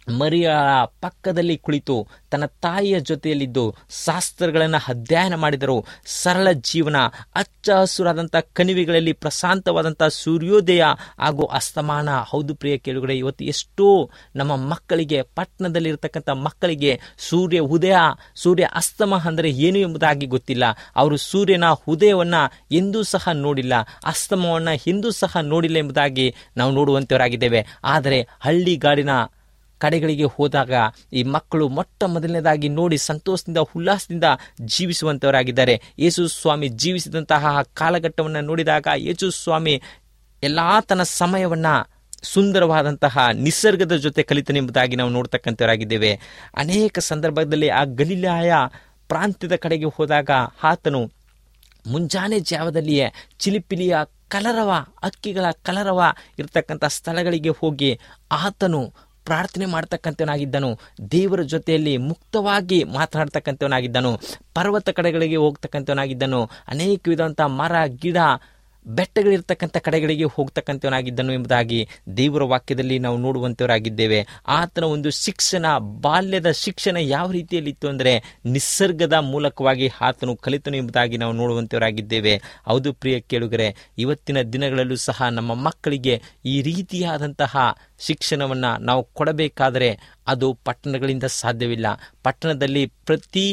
ಮರಿಯ ಪಕ್ಕದಲ್ಲಿ ಕುಳಿತು ತನ್ನ ತಾಯಿಯ ಜೊತೆಯಲ್ಲಿದ್ದು ಶಾಸ್ತ್ರಗಳನ್ನು ಅಧ್ಯಯನ ಮಾಡಿದರು ಸರಳ ಜೀವನ ಹಚ್ಚ ಹಸುರಾದಂಥ ಕಣಿವೆಗಳಲ್ಲಿ ಪ್ರಶಾಂತವಾದಂಥ ಸೂರ್ಯೋದಯ ಹಾಗೂ ಅಸ್ತಮಾನ ಹೌದು ಪ್ರಿಯ ಕೇಳುಗಡೆ ಇವತ್ತು ಎಷ್ಟೋ ನಮ್ಮ ಮಕ್ಕಳಿಗೆ ಪಟ್ಟಣದಲ್ಲಿರ್ತಕ್ಕಂಥ ಮಕ್ಕಳಿಗೆ ಸೂರ್ಯ ಉದಯ ಸೂರ್ಯ ಅಸ್ತಮ ಅಂದರೆ ಏನು ಎಂಬುದಾಗಿ ಗೊತ್ತಿಲ್ಲ ಅವರು ಸೂರ್ಯನ ಉದಯವನ್ನ ಎಂದೂ ಸಹ ನೋಡಿಲ್ಲ ಅಸ್ತಮವನ್ನ ಎಂದೂ ಸಹ ನೋಡಿಲ್ಲ ಎಂಬುದಾಗಿ ನಾವು ನೋಡುವಂತವರಾಗಿದ್ದೇವೆ ಆದರೆ ಹಳ್ಳಿಗಾಡಿನ ಕಡೆಗಳಿಗೆ ಹೋದಾಗ ಈ ಮಕ್ಕಳು ಮೊಟ್ಟ ಮೊದಲನೇದಾಗಿ ನೋಡಿ ಸಂತೋಷದಿಂದ ಉಲ್ಲಾಸದಿಂದ ಜೀವಿಸುವಂತವರಾಗಿದ್ದಾರೆ ಯೇಸು ಸ್ವಾಮಿ ಜೀವಿಸಿದಂತಹ ಕಾಲಘಟ್ಟವನ್ನು ನೋಡಿದಾಗ ಯೇಸು ಸ್ವಾಮಿ ಎಲ್ಲಾ ತನ್ನ ಸಮಯವನ್ನ ಸುಂದರವಾದಂತಹ ನಿಸರ್ಗದ ಜೊತೆ ಕಲಿತನೆಂಬುದಾಗಿ ನಾವು ನೋಡ್ತಕ್ಕಂಥವರಾಗಿದ್ದೇವೆ ಅನೇಕ ಸಂದರ್ಭದಲ್ಲಿ ಆ ಗಲೀಲಾಯ ಪ್ರಾಂತ್ಯದ ಕಡೆಗೆ ಹೋದಾಗ ಆತನು ಮುಂಜಾನೆ ಜಾವದಲ್ಲಿಯೇ ಚಿಲಿಪಿಲಿಯ ಕಲರವ ಅಕ್ಕಿಗಳ ಕಲರವ ಇರತಕ್ಕಂಥ ಸ್ಥಳಗಳಿಗೆ ಹೋಗಿ ಆತನು ಪ್ರಾರ್ಥನೆ ಮಾಡ್ತಕ್ಕಂಥವನಾಗಿದ್ದನು ದೇವರ ಜೊತೆಯಲ್ಲಿ ಮುಕ್ತವಾಗಿ ಮಾತನಾಡ್ತಕ್ಕಂಥವನಾಗಿದ್ದನು ಪರ್ವತ ಕಡೆಗಳಿಗೆ ಹೋಗ್ತಕ್ಕಂಥವನಾಗಿದ್ದನು ಅನೇಕ ವಿಧವಂಥ ಮರ ಗಿಡ ಬೆಟ್ಟಗಳಿರ್ತಕ್ಕಂಥ ಕಡೆಗಳಿಗೆ ಹೋಗ್ತಕ್ಕಂಥವನಾಗಿದ್ದನು ಎಂಬುದಾಗಿ ದೇವರ ವಾಕ್ಯದಲ್ಲಿ ನಾವು ನೋಡುವಂಥವರಾಗಿದ್ದೇವೆ ಆತನ ಒಂದು ಶಿಕ್ಷಣ ಬಾಲ್ಯದ ಶಿಕ್ಷಣ ಯಾವ ರೀತಿಯಲ್ಲಿತ್ತು ಅಂದರೆ ನಿಸರ್ಗದ ಮೂಲಕವಾಗಿ ಆತನು ಕಲಿತನು ಎಂಬುದಾಗಿ ನಾವು ನೋಡುವಂಥವರಾಗಿದ್ದೇವೆ ಹೌದು ಪ್ರಿಯ ಕೇಳುಗರೆ ಇವತ್ತಿನ ದಿನಗಳಲ್ಲೂ ಸಹ ನಮ್ಮ ಮಕ್ಕಳಿಗೆ ಈ ರೀತಿಯಾದಂತಹ ಶಿಕ್ಷಣವನ್ನು ನಾವು ಕೊಡಬೇಕಾದರೆ ಅದು ಪಟ್ಟಣಗಳಿಂದ ಸಾಧ್ಯವಿಲ್ಲ ಪಟ್ಟಣದಲ್ಲಿ ಪ್ರತಿ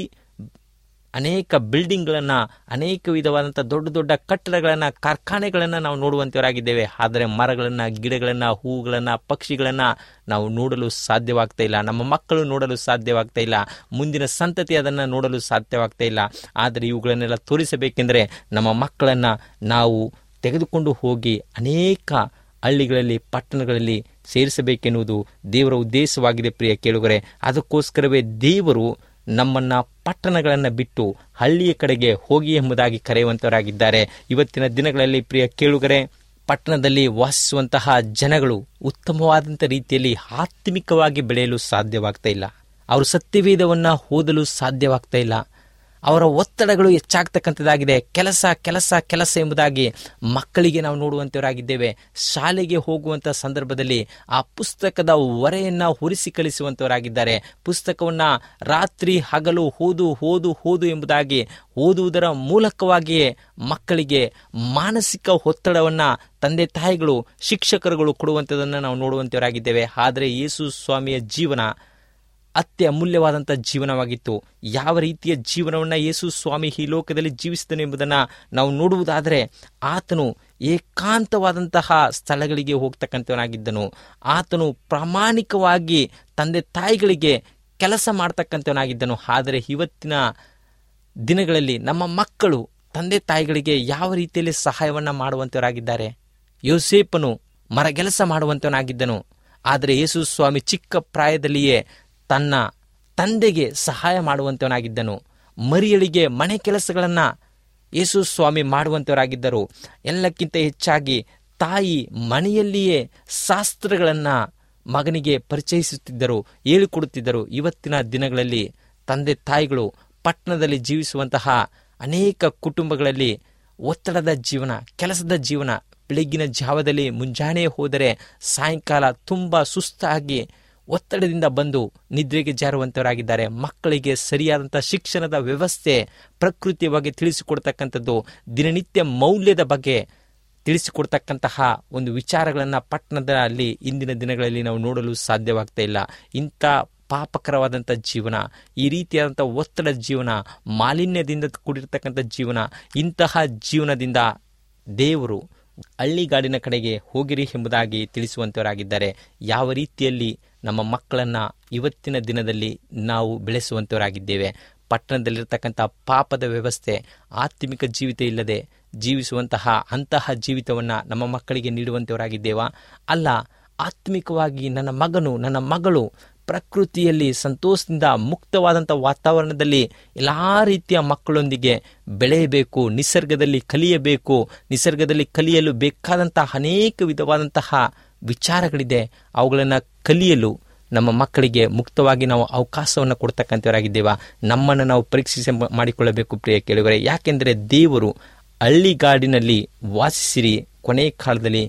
ಅನೇಕ ಬಿಲ್ಡಿಂಗ್ಗಳನ್ನು ಅನೇಕ ವಿಧವಾದಂಥ ದೊಡ್ಡ ದೊಡ್ಡ ಕಟ್ಟಡಗಳನ್ನು ಕಾರ್ಖಾನೆಗಳನ್ನು ನಾವು ನೋಡುವಂಥವರಾಗಿದ್ದೇವೆ ಆದರೆ ಮರಗಳನ್ನು ಗಿಡಗಳನ್ನು ಹೂವುಗಳನ್ನು ಪಕ್ಷಿಗಳನ್ನು ನಾವು ನೋಡಲು ಸಾಧ್ಯವಾಗ್ತಾ ಇಲ್ಲ ನಮ್ಮ ಮಕ್ಕಳು ನೋಡಲು ಸಾಧ್ಯವಾಗ್ತಾ ಇಲ್ಲ ಮುಂದಿನ ಸಂತತಿ ಅದನ್ನು ನೋಡಲು ಸಾಧ್ಯವಾಗ್ತಾ ಇಲ್ಲ ಆದರೆ ಇವುಗಳನ್ನೆಲ್ಲ ತೋರಿಸಬೇಕೆಂದರೆ ನಮ್ಮ ಮಕ್ಕಳನ್ನು ನಾವು ತೆಗೆದುಕೊಂಡು ಹೋಗಿ ಅನೇಕ ಹಳ್ಳಿಗಳಲ್ಲಿ ಪಟ್ಟಣಗಳಲ್ಲಿ ಸೇರಿಸಬೇಕೆನ್ನುವುದು ದೇವರ ಉದ್ದೇಶವಾಗಿದೆ ಪ್ರಿಯ ಕೇಳುಗರೆ ಅದಕ್ಕೋಸ್ಕರವೇ ದೇವರು ನಮ್ಮನ್ನ ಪಟ್ಟಣಗಳನ್ನು ಬಿಟ್ಟು ಹಳ್ಳಿಯ ಕಡೆಗೆ ಹೋಗಿ ಎಂಬುದಾಗಿ ಕರೆಯುವಂತವರಾಗಿದ್ದಾರೆ ಇವತ್ತಿನ ದಿನಗಳಲ್ಲಿ ಪ್ರಿಯ ಕೇಳುಗರೆ ಪಟ್ಟಣದಲ್ಲಿ ವಾಸಿಸುವಂತಹ ಜನಗಳು ಉತ್ತಮವಾದಂಥ ರೀತಿಯಲ್ಲಿ ಆತ್ಮಿಕವಾಗಿ ಬೆಳೆಯಲು ಸಾಧ್ಯವಾಗ್ತಾ ಇಲ್ಲ ಅವರು ಸತ್ಯವೇದವನ್ನು ಓದಲು ಸಾಧ್ಯವಾಗ್ತಾ ಇಲ್ಲ ಅವರ ಒತ್ತಡಗಳು ಹೆಚ್ಚಾಗ್ತಕ್ಕಂಥದ್ದಾಗಿದೆ ಕೆಲಸ ಕೆಲಸ ಕೆಲಸ ಎಂಬುದಾಗಿ ಮಕ್ಕಳಿಗೆ ನಾವು ನೋಡುವಂಥವರಾಗಿದ್ದೇವೆ ಶಾಲೆಗೆ ಹೋಗುವಂಥ ಸಂದರ್ಭದಲ್ಲಿ ಆ ಪುಸ್ತಕದ ಹೊರೆಯನ್ನು ಹುರಿಸಿ ಕಳಿಸುವಂಥವರಾಗಿದ್ದಾರೆ ಪುಸ್ತಕವನ್ನು ರಾತ್ರಿ ಹಗಲು ಓದು ಓದು ಓದು ಎಂಬುದಾಗಿ ಓದುವುದರ ಮೂಲಕವಾಗಿಯೇ ಮಕ್ಕಳಿಗೆ ಮಾನಸಿಕ ಒತ್ತಡವನ್ನು ತಂದೆ ತಾಯಿಗಳು ಶಿಕ್ಷಕರುಗಳು ಕೊಡುವಂಥದ್ದನ್ನು ನಾವು ನೋಡುವಂಥವರಾಗಿದ್ದೇವೆ ಆದರೆ ಯೇಸು ಸ್ವಾಮಿಯ ಜೀವನ ಅತ್ಯ ಅಮೂಲ್ಯವಾದಂಥ ಜೀವನವಾಗಿತ್ತು ಯಾವ ರೀತಿಯ ಜೀವನವನ್ನು ಯೇಸು ಸ್ವಾಮಿ ಈ ಲೋಕದಲ್ಲಿ ಜೀವಿಸಿದನು ಎಂಬುದನ್ನು ನಾವು ನೋಡುವುದಾದರೆ ಆತನು ಏಕಾಂತವಾದಂತಹ ಸ್ಥಳಗಳಿಗೆ ಹೋಗ್ತಕ್ಕಂಥವನಾಗಿದ್ದನು ಆತನು ಪ್ರಾಮಾಣಿಕವಾಗಿ ತಂದೆ ತಾಯಿಗಳಿಗೆ ಕೆಲಸ ಮಾಡ್ತಕ್ಕಂಥವನಾಗಿದ್ದನು ಆದರೆ ಇವತ್ತಿನ ದಿನಗಳಲ್ಲಿ ನಮ್ಮ ಮಕ್ಕಳು ತಂದೆ ತಾಯಿಗಳಿಗೆ ಯಾವ ರೀತಿಯಲ್ಲಿ ಸಹಾಯವನ್ನು ಮಾಡುವಂಥವರಾಗಿದ್ದಾರೆ ಯೋಸೇಪನು ಮರಗೆಲಸ ಮಾಡುವಂಥವನಾಗಿದ್ದನು ಆದರೆ ಯೇಸು ಸ್ವಾಮಿ ಚಿಕ್ಕ ಪ್ರಾಯದಲ್ಲಿಯೇ ತನ್ನ ತಂದೆಗೆ ಸಹಾಯ ಮಾಡುವಂತವನಾಗಿದ್ದನು ಮರಿಯಳಿಗೆ ಮನೆ ಕೆಲಸಗಳನ್ನು ಯೇಸು ಸ್ವಾಮಿ ಮಾಡುವಂತವರಾಗಿದ್ದರು ಎಲ್ಲಕ್ಕಿಂತ ಹೆಚ್ಚಾಗಿ ತಾಯಿ ಮನೆಯಲ್ಲಿಯೇ ಶಾಸ್ತ್ರಗಳನ್ನು ಮಗನಿಗೆ ಪರಿಚಯಿಸುತ್ತಿದ್ದರು ಹೇಳಿಕೊಡುತ್ತಿದ್ದರು ಇವತ್ತಿನ ದಿನಗಳಲ್ಲಿ ತಂದೆ ತಾಯಿಗಳು ಪಟ್ಟಣದಲ್ಲಿ ಜೀವಿಸುವಂತಹ ಅನೇಕ ಕುಟುಂಬಗಳಲ್ಲಿ ಒತ್ತಡದ ಜೀವನ ಕೆಲಸದ ಜೀವನ ಬೆಳಗ್ಗಿನ ಜಾವದಲ್ಲಿ ಮುಂಜಾನೆ ಹೋದರೆ ಸಾಯಂಕಾಲ ತುಂಬ ಸುಸ್ತಾಗಿ ಒತ್ತಡದಿಂದ ಬಂದು ನಿದ್ರೆಗೆ ಜಾರುವಂತವರಾಗಿದ್ದಾರೆ ಮಕ್ಕಳಿಗೆ ಸರಿಯಾದಂಥ ಶಿಕ್ಷಣದ ವ್ಯವಸ್ಥೆ ಪ್ರಕೃತಿಯ ಬಗ್ಗೆ ತಿಳಿಸಿಕೊಡ್ತಕ್ಕಂಥದ್ದು ದಿನನಿತ್ಯ ಮೌಲ್ಯದ ಬಗ್ಗೆ ತಿಳಿಸಿಕೊಡ್ತಕ್ಕಂತಹ ಒಂದು ವಿಚಾರಗಳನ್ನು ಪಟ್ಟಣದಲ್ಲಿ ಇಂದಿನ ದಿನಗಳಲ್ಲಿ ನಾವು ನೋಡಲು ಸಾಧ್ಯವಾಗ್ತಾ ಇಲ್ಲ ಇಂಥ ಪಾಪಕರವಾದಂಥ ಜೀವನ ಈ ರೀತಿಯಾದಂಥ ಒತ್ತಡ ಜೀವನ ಮಾಲಿನ್ಯದಿಂದ ಕೂಡಿರ್ತಕ್ಕಂಥ ಜೀವನ ಇಂತಹ ಜೀವನದಿಂದ ದೇವರು ಹಳ್ಳಿಗಾಡಿನ ಕಡೆಗೆ ಹೋಗಿರಿ ಎಂಬುದಾಗಿ ತಿಳಿಸುವಂತವರಾಗಿದ್ದಾರೆ ಯಾವ ರೀತಿಯಲ್ಲಿ ನಮ್ಮ ಮಕ್ಕಳನ್ನು ಇವತ್ತಿನ ದಿನದಲ್ಲಿ ನಾವು ಬೆಳೆಸುವಂತವರಾಗಿದ್ದೇವೆ ಪಟ್ಟಣದಲ್ಲಿರ್ತಕ್ಕಂಥ ಪಾಪದ ವ್ಯವಸ್ಥೆ ಆತ್ಮಿಕ ಜೀವಿತ ಇಲ್ಲದೆ ಜೀವಿಸುವಂತಹ ಅಂತಹ ಜೀವಿತವನ್ನು ನಮ್ಮ ಮಕ್ಕಳಿಗೆ ನೀಡುವಂತವರಾಗಿದ್ದೇವಾ ಅಲ್ಲ ಆತ್ಮಿಕವಾಗಿ ನನ್ನ ಮಗನು ನನ್ನ ಮಗಳು ಪ್ರಕೃತಿಯಲ್ಲಿ ಸಂತೋಷದಿಂದ ಮುಕ್ತವಾದಂಥ ವಾತಾವರಣದಲ್ಲಿ ಎಲ್ಲ ರೀತಿಯ ಮಕ್ಕಳೊಂದಿಗೆ ಬೆಳೆಯಬೇಕು ನಿಸರ್ಗದಲ್ಲಿ ಕಲಿಯಬೇಕು ನಿಸರ್ಗದಲ್ಲಿ ಕಲಿಯಲು ಬೇಕಾದಂತಹ ಅನೇಕ ವಿಧವಾದಂತಹ ವಿಚಾರಗಳಿದೆ ಅವುಗಳನ್ನು ಕಲಿಯಲು ನಮ್ಮ ಮಕ್ಕಳಿಗೆ ಮುಕ್ತವಾಗಿ ನಾವು ಅವಕಾಶವನ್ನು ಕೊಡ್ತಕ್ಕಂಥವರಾಗಿದ್ದೇವಾ ನಮ್ಮನ್ನು ನಾವು ಪರೀಕ್ಷಿಸಿ ಮಾಡಿಕೊಳ್ಳಬೇಕು ಪ್ರಿಯ ಕೇಳುವರೆ ಯಾಕೆಂದರೆ ದೇವರು ಹಳ್ಳಿಗಾಡಿನಲ್ಲಿ ವಾಸಿಸಿರಿ ಕೊನೆ ಕಾಲದಲ್ಲಿ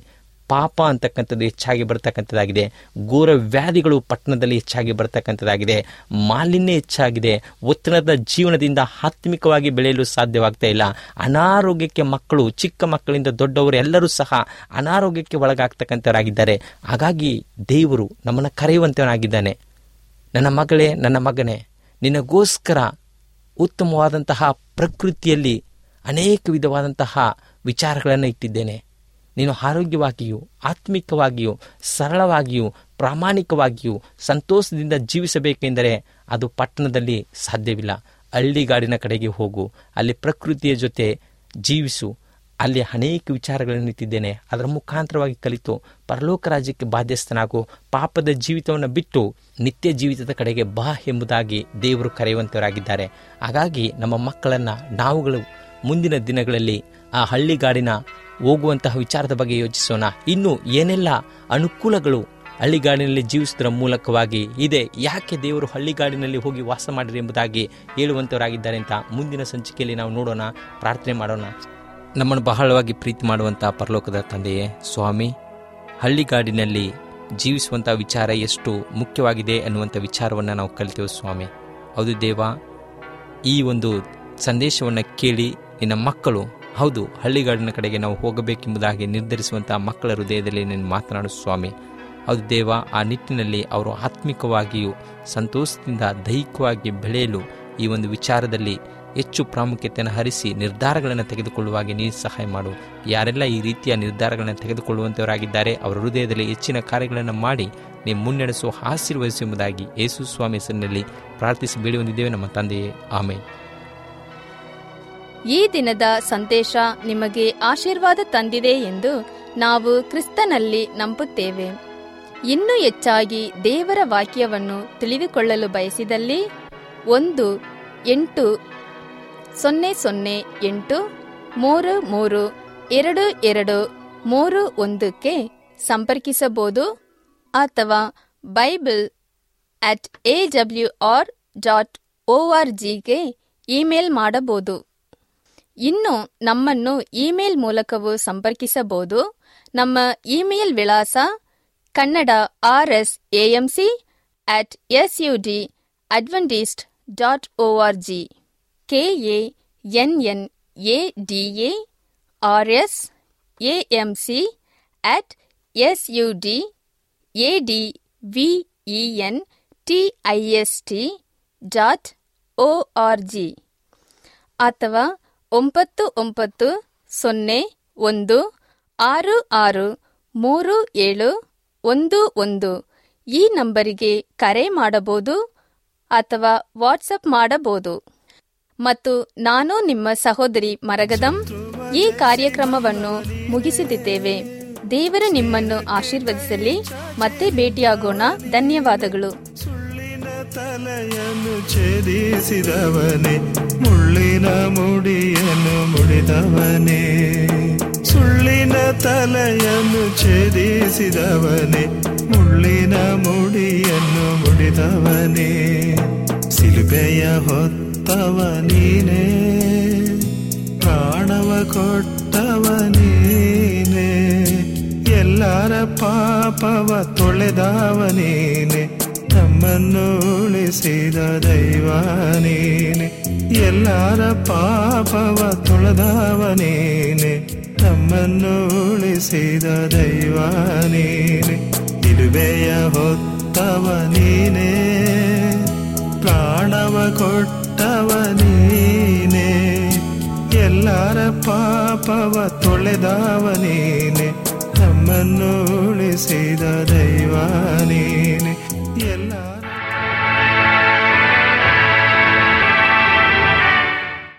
ಪಾಪ ಅಂತಕ್ಕಂಥದ್ದು ಹೆಚ್ಚಾಗಿ ಬರ್ತಕ್ಕಂಥದ್ದಾಗಿದೆ ಘೋರ ವ್ಯಾಧಿಗಳು ಪಟ್ಟಣದಲ್ಲಿ ಹೆಚ್ಚಾಗಿ ಬರ್ತಕ್ಕಂಥದ್ದಾಗಿದೆ ಮಾಲಿನ್ಯ ಹೆಚ್ಚಾಗಿದೆ ಒತ್ತಡದ ಜೀವನದಿಂದ ಆತ್ಮಿಕವಾಗಿ ಬೆಳೆಯಲು ಸಾಧ್ಯವಾಗ್ತಾ ಇಲ್ಲ ಅನಾರೋಗ್ಯಕ್ಕೆ ಮಕ್ಕಳು ಚಿಕ್ಕ ಮಕ್ಕಳಿಂದ ದೊಡ್ಡವರು ಎಲ್ಲರೂ ಸಹ ಅನಾರೋಗ್ಯಕ್ಕೆ ಒಳಗಾಗ್ತಕ್ಕಂಥವರಾಗಿದ್ದಾರೆ ಹಾಗಾಗಿ ದೇವರು ನಮ್ಮನ್ನು ಕರೆಯುವಂತವನಾಗಿದ್ದಾನೆ ನನ್ನ ಮಗಳೇ ನನ್ನ ಮಗನೇ ನಿನಗೋಸ್ಕರ ಉತ್ತಮವಾದಂತಹ ಪ್ರಕೃತಿಯಲ್ಲಿ ಅನೇಕ ವಿಧವಾದಂತಹ ವಿಚಾರಗಳನ್ನು ಇಟ್ಟಿದ್ದೇನೆ ನೀನು ಆರೋಗ್ಯವಾಗಿಯೂ ಆತ್ಮಿಕವಾಗಿಯೂ ಸರಳವಾಗಿಯೂ ಪ್ರಾಮಾಣಿಕವಾಗಿಯೂ ಸಂತೋಷದಿಂದ ಜೀವಿಸಬೇಕೆಂದರೆ ಅದು ಪಟ್ಟಣದಲ್ಲಿ ಸಾಧ್ಯವಿಲ್ಲ ಹಳ್ಳಿಗಾಡಿನ ಕಡೆಗೆ ಹೋಗು ಅಲ್ಲಿ ಪ್ರಕೃತಿಯ ಜೊತೆ ಜೀವಿಸು ಅಲ್ಲಿ ಅನೇಕ ವಿಚಾರಗಳನ್ನು ಇಟ್ಟಿದ್ದೇನೆ ಅದರ ಮುಖಾಂತರವಾಗಿ ಕಲಿತು ಪರಲೋಕ ರಾಜ್ಯಕ್ಕೆ ಬಾಧ್ಯಸ್ಥನಾಗು ಪಾಪದ ಜೀವಿತವನ್ನು ಬಿಟ್ಟು ನಿತ್ಯ ಜೀವಿತದ ಕಡೆಗೆ ಬಾ ಎಂಬುದಾಗಿ ದೇವರು ಕರೆಯುವಂತವರಾಗಿದ್ದಾರೆ ಹಾಗಾಗಿ ನಮ್ಮ ಮಕ್ಕಳನ್ನು ನಾವುಗಳು ಮುಂದಿನ ದಿನಗಳಲ್ಲಿ ಆ ಹಳ್ಳಿಗಾಡಿನ ಹೋಗುವಂತಹ ವಿಚಾರದ ಬಗ್ಗೆ ಯೋಚಿಸೋಣ ಇನ್ನು ಏನೆಲ್ಲ ಅನುಕೂಲಗಳು ಹಳ್ಳಿಗಾಡಿನಲ್ಲಿ ಜೀವಿಸುವುದರ ಮೂಲಕವಾಗಿ ಇದೆ ಯಾಕೆ ದೇವರು ಹಳ್ಳಿಗಾಡಿನಲ್ಲಿ ಹೋಗಿ ವಾಸ ಮಾಡಿರಿ ಎಂಬುದಾಗಿ ಹೇಳುವಂತವರಾಗಿದ್ದಾರೆ ಅಂತ ಮುಂದಿನ ಸಂಚಿಕೆಯಲ್ಲಿ ನಾವು ನೋಡೋಣ ಪ್ರಾರ್ಥನೆ ಮಾಡೋಣ ನಮ್ಮನ್ನು ಬಹಳವಾಗಿ ಪ್ರೀತಿ ಮಾಡುವಂಥ ಪರಲೋಕದ ತಂದೆಯೇ ಸ್ವಾಮಿ ಹಳ್ಳಿಗಾಡಿನಲ್ಲಿ ಜೀವಿಸುವಂಥ ವಿಚಾರ ಎಷ್ಟು ಮುಖ್ಯವಾಗಿದೆ ಅನ್ನುವಂಥ ವಿಚಾರವನ್ನು ನಾವು ಕಲಿತೇವೆ ಸ್ವಾಮಿ ಹೌದು ದೇವ ಈ ಒಂದು ಸಂದೇಶವನ್ನು ಕೇಳಿ ನಿನ್ನ ಮಕ್ಕಳು ಹೌದು ಹಳ್ಳಿಗಾಡಿನ ಕಡೆಗೆ ನಾವು ಹೋಗಬೇಕೆಂಬುದಾಗಿ ನಿರ್ಧರಿಸುವಂಥ ಮಕ್ಕಳ ಹೃದಯದಲ್ಲಿ ನೀನು ಮಾತನಾಡು ಸ್ವಾಮಿ ಹೌದು ದೇವ ಆ ನಿಟ್ಟಿನಲ್ಲಿ ಅವರು ಆತ್ಮಿಕವಾಗಿಯೂ ಸಂತೋಷದಿಂದ ದೈಹಿಕವಾಗಿ ಬೆಳೆಯಲು ಈ ಒಂದು ವಿಚಾರದಲ್ಲಿ ಹೆಚ್ಚು ಪ್ರಾಮುಖ್ಯತೆಯನ್ನು ಹರಿಸಿ ನಿರ್ಧಾರಗಳನ್ನು ತೆಗೆದುಕೊಳ್ಳುವಾಗೆ ನೀನು ಸಹಾಯ ಮಾಡು ಯಾರೆಲ್ಲ ಈ ರೀತಿಯ ನಿರ್ಧಾರಗಳನ್ನು ತೆಗೆದುಕೊಳ್ಳುವಂಥವರಾಗಿದ್ದಾರೆ ಅವರ ಹೃದಯದಲ್ಲಿ ಹೆಚ್ಚಿನ ಕಾರ್ಯಗಳನ್ನು ಮಾಡಿ ನೀವು ಮುನ್ನಡೆಸುವ ಆಶೀರ್ವದಿಸುವುದಾಗಿ ಯೇಸು ಸ್ವಾಮಿ ಹೆಸರಿನಲ್ಲಿ ಪ್ರಾರ್ಥಿಸಿ ಬೇಡಿ ಹೊಂದಿದ್ದೇವೆ ನಮ್ಮ ತಂದೆಯೇ ಆಮೇಲೆ ಈ ದಿನದ ಸಂದೇಶ ನಿಮಗೆ ಆಶೀರ್ವಾದ ತಂದಿದೆ ಎಂದು ನಾವು ಕ್ರಿಸ್ತನಲ್ಲಿ ನಂಬುತ್ತೇವೆ ಇನ್ನೂ ಹೆಚ್ಚಾಗಿ ದೇವರ ವಾಕ್ಯವನ್ನು ತಿಳಿದುಕೊಳ್ಳಲು ಬಯಸಿದಲ್ಲಿ ಒಂದು ಎಂಟು ಸೊನ್ನೆ ಸೊನ್ನೆ ಎಂಟು ಮೂರು ಮೂರು ಎರಡು ಎರಡು ಮೂರು ಒಂದಕ್ಕೆ ಸಂಪರ್ಕಿಸಬಹುದು ಅಥವಾ Bible at A W R dot O R ಜಿಗೆ ಇಮೇಲ್ ಮಾಡಬಹುದು ಇನ್ನು ನಮ್ಮನ್ನು ಇಮೇಲ್ ಮೂಲಕವೂ ಸಂಪರ್ಕಿಸಬಹುದು ನಮ್ಮ ಇಮೇಲ್ ವಿಳಾಸ Kannada R S AMC at S U D Adventist dot O R G K A N N A D A R S AM C at S U D A D V E N T I S T dot O R G ಅಥವಾ ಒಂಬತ್ತು ಒಂಬತ್ತು ಸೊನ್ನೆ ಒಂದು ಆರು ಆರು ಮೂರು ಏಳು ಒಂದು ಒಂದು ಈ ನಂಬರಿಗೆ ಕರೆ ಮಾಡಬಹುದು ಅಥವಾ ವಾಟ್ಸಪ್ ಮಾಡಬಹುದು ಮತ್ತು ನಾನು ನಿಮ್ಮ ಸಹೋದರಿ ಮರಗದಂ ಈ ಕಾರ್ಯಕ್ರಮವನ್ನು ಮುಗಿಸುತ್ತಿದ್ದೇವೆ ದೇವರು ನಿಮ್ಮನ್ನು ಆಶೀರ್ವದಿಸಲಿ ಮತ್ತೆ ಭೇಟಿಯಾಗೋಣ ಧನ್ಯವಾದಗಳು ಸುಳ್ಳಿನ ತಲೆಯನ್ನು ಛೇದಿಸಿದವನೇ ಮುಳ್ಳಿನ ಮುಡಿಯನ್ನು ಮುಡಿದವನೇ ಸುಳ್ಳಿನ ತಲೆಯನ್ನು ಛೇದಿಸಿದವನೇ ಮುಳ್ಳಿನ ಮುಡಿಯನ್ನು ಮುಡಿದವನೇ ಸಿಲುಬೆಯ ಹೊತ್ತವ ನೀನೇ ಪ್ರಾಣವ ಕೊಟ್ಟವ ನೀನೇ ಎಲ್ಲರ ಪಾಪವ ತೊಳೆದವ ನೀನೆ ನಮ್ಮನ್ನು ಉಳಿಸಿದ ದೈವ ನೀನೆ ಎಲ್ಲರ ಪಾಪವ ತೊಳೆದವ ನೀನೆ ನಮ್ಮನ್ನು ಉಳಿಸಿದ ದೈವ ನೀನೆ ಇರುವೆಯ ಹೊತ್ತವ ನೀನೇ ಪ್ರಾಣವ ಕೊಟ್ಟವ ನೀನೆ ಎಲ್ಲರ ಪಾಪವ ತೊಳೆದವ ನೀನೆ ನಮ್ಮನ್ನು ಉಳಿಸಿದ ದೈವ ನೀನೆ ಎಲ್ಲ